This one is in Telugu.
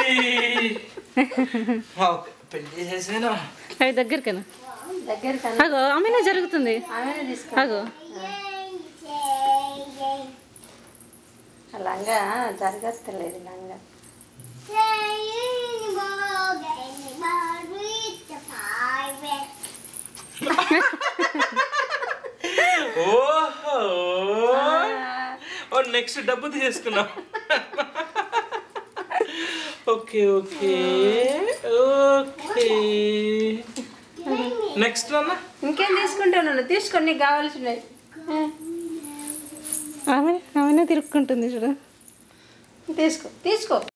ఓకే పెళ్లి చేసేసాను అవి దగ్గరికేనా దగ్గర కన్నా అగో ఆమెనే జరుగుతుంది ఆమెనే తీసుకో అగో ఆ లంగా జరగత్తలేదు లంగా ఓహో ఓ నెక్స్ట్ డబ్బు తీసుకున్నాం ఓకే ఓకే ఓకే నెక్స్ట్ అన్న ఇంకేం తీసుకుంటాను తీసుకోండి నీకు కావాల్సినవి ఆమె ఆమెనే తిరుక్కుంటుంది చూడు తీసుకో తీసుకో